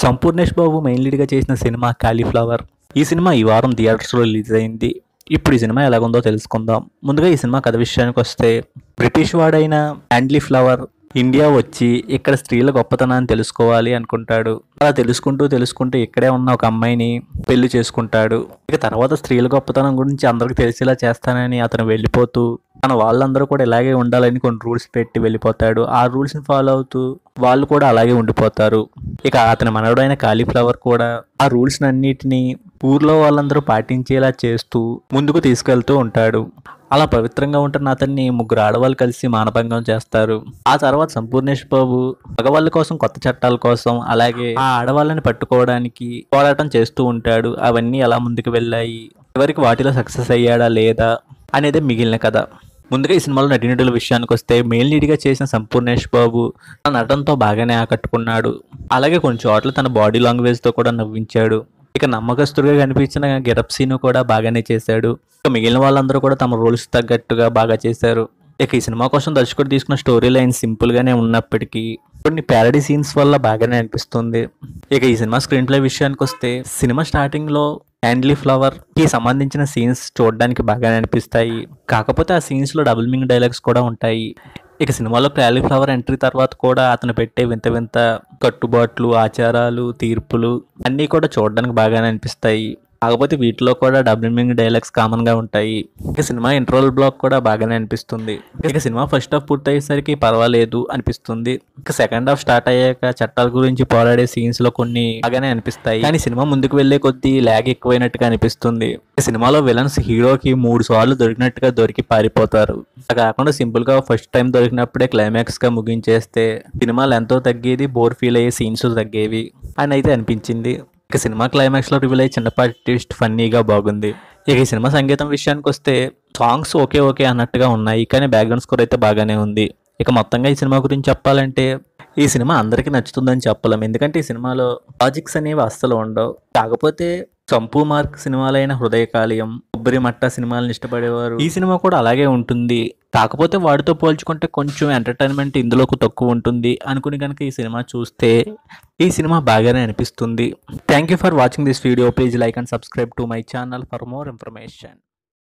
సంపూర్ణేష్ బాబు main లీడ్గా చేసిన cinema cauliflower ఈ cinema ఈ వారం థియేటర్స్లో రిలీజ్ అయింది ఇప్పుడు ఈ సినిమా ఎలాగుందో తెలుసుకుందాం ముందుగా ఈ సినిమా కథ విషయానికి వస్తే బ్రిటిష్ వాడైన హ్యాండ్లీ ఫ్లవర్ ఇండియా వచ్చి ఇక్కడ స్త్రీల గొప్పతనాన్ని తెలుసుకోవాలి అనుకుంటాడు అలా తెలుసుకుంటూ తెలుసుకుంటూ ఇక్కడే ఉన్న ఒక అమ్మాయిని పెళ్లి చేసుకుంటాడు ఇక తర్వాత స్త్రీల గొప్పతనం గురించి అందరికి తెలిసేలా చేస్తానని అతను వెళ్ళిపోతూ మన వాళ్ళందరూ కూడా ఇలాగే ఉండాలని కొన్ని రూల్స్ పెట్టి వెళ్ళిపోతాడు ఆ రూల్స్ని ఫాలో అవుతూ వాళ్ళు కూడా అలాగే ఉండిపోతారు ఇక అతని మనవడైన కాలీఫ్లవర్ కూడా ఆ రూల్స్ అన్నిటినీ ఊర్లో వాళ్ళందరూ పాటించేలా చేస్తూ ముందుకు తీసుకెళ్తూ ఉంటాడు అలా పవిత్రంగా ఉంటున్న అతన్ని ముగ్గురు ఆడవాళ్ళు కలిసి మానభంగం చేస్తారు ఆ తర్వాత సంపూర్ణేష్ బాబు మగవాళ్ళ కోసం కొత్త చట్టాల కోసం అలాగే ఆ ఆడవాళ్ళని పట్టుకోవడానికి పోరాటం చేస్తూ ఉంటాడు అవన్నీ ఎలా ముందుకు వెళ్ళాయి చివరికి వాటిలో సక్సెస్ అయ్యాడా లేదా అనేది మిగిలిన కథ ముందుగా ఈ సినిమాలో నటీనటుల విషయానికి వస్తే మెయిన్ లీడ్గా చేసిన సంపూర్ణేష్ బాబు తన నటనతో బాగానే ఆకట్టుకున్నాడు అలాగే కొన్ని చోట్ల తన బాడీ లాంగ్వేజ్తో కూడా నవ్వించాడు ఇక నమ్మకస్తుడిగా కనిపించిన గెటప్ సీన్ కూడా బాగానే చేశాడు ఇక మిగిలిన వాళ్ళందరూ కూడా తమ రోల్స్ తగ్గట్టుగా బాగా చేశారు ఇక ఈ సినిమా కోసం దర్శకుడు తీసుకున్న స్టోరీ లైన్ సింపుల్ గానే ఉన్నప్పటికీ కొన్ని ప్యారడీ సీన్స్ వల్ల బాగానే అనిపిస్తుంది ఇక ఈ సినిమా స్క్రీన్ ప్లే విషయానికి వస్తే సినిమా స్టార్టింగ్ లో హ్యాండ్లీ ఫ్లవర్ కి సంబంధించిన సీన్స్ చూడడానికి బాగానే అనిపిస్తాయి కాకపోతే ఆ సీన్స్ లో డబుల్ మింగ్ డైలాగ్స్ కూడా ఉంటాయి ఇక సినిమాలో క్యాలీఫ్లవర్ ఎంట్రీ తర్వాత కూడా అతను పెట్టే వింత వింత కట్టుబాట్లు ఆచారాలు తీర్పులు అన్నీ కూడా చూడడానికి బాగానే అనిపిస్తాయి కాకపోతే వీటిలో కూడా డబుల్ మీనింగ్ డైలాగ్స్ కామన్ గా ఉంటాయి ఇక సినిమా ఇంటర్వల్ బ్లాక్ కూడా బాగానే అనిపిస్తుంది ఇక సినిమా ఫస్ట్ హాఫ్ పూర్తయ్యేసరికి పర్వాలేదు అనిపిస్తుంది ఇక సెకండ్ హాఫ్ స్టార్ట్ అయ్యాక చట్టాల గురించి పోరాడే సీన్స్ లో కొన్ని బాగానే అనిపిస్తాయి కానీ సినిమా ముందుకు వెళ్లే కొద్దీ ల్యాగ్ ఎక్కువైనట్టుగా అనిపిస్తుంది ఈ సినిమాలో విలన్స్ హీరోకి మూడు సార్లు దొరికినట్టుగా దొరికి పారిపోతారు అలా కాకుండా సింపుల్ గా ఫస్ట్ టైం దొరికినప్పుడే క్లైమాక్స్ గా ముగించేస్తే సినిమాలు ఎంతో తగ్గేది బోర్ ఫీల్ అయ్యే సీన్స్ తగ్గేవి అని అయితే అనిపించింది ఇక సినిమా క్లైమాక్స్ లో రివీల్ అయ్యే చిన్నపాటి ట్విస్ట్ ఫన్నీగా బాగుంది ఇక ఈ సినిమా సంగీతం విషయానికి వస్తే సాంగ్స్ ఓకే ఓకే అన్నట్టుగా ఉన్నాయి కానీ బ్యాక్గ్రౌండ్ స్కోర్ అయితే బాగానే ఉంది ఇక మొత్తంగా ఈ సినిమా గురించి చెప్పాలంటే ఈ సినిమా అందరికీ నచ్చుతుందని చెప్పలేం ఎందుకంటే ఈ సినిమాలో లాజిక్స్ అనేవి అస్సలు ఉండవు కాకపోతే చంపు మార్క్ సినిమాలైన హృదయకాళయం కొబ్బరి మట్ట సినిమాలను ఇష్టపడేవారు ఈ సినిమా కూడా అలాగే ఉంటుంది కాకపోతే వాటితో పోల్చుకుంటే కొంచెం ఎంటర్టైన్మెంట్ ఇందులోకి తక్కువ ఉంటుంది అనుకుని కనుక ఈ సినిమా చూస్తే ఈ సినిమా బాగానే అనిపిస్తుంది thank you for watching this video please like and subscribe to my channel for more information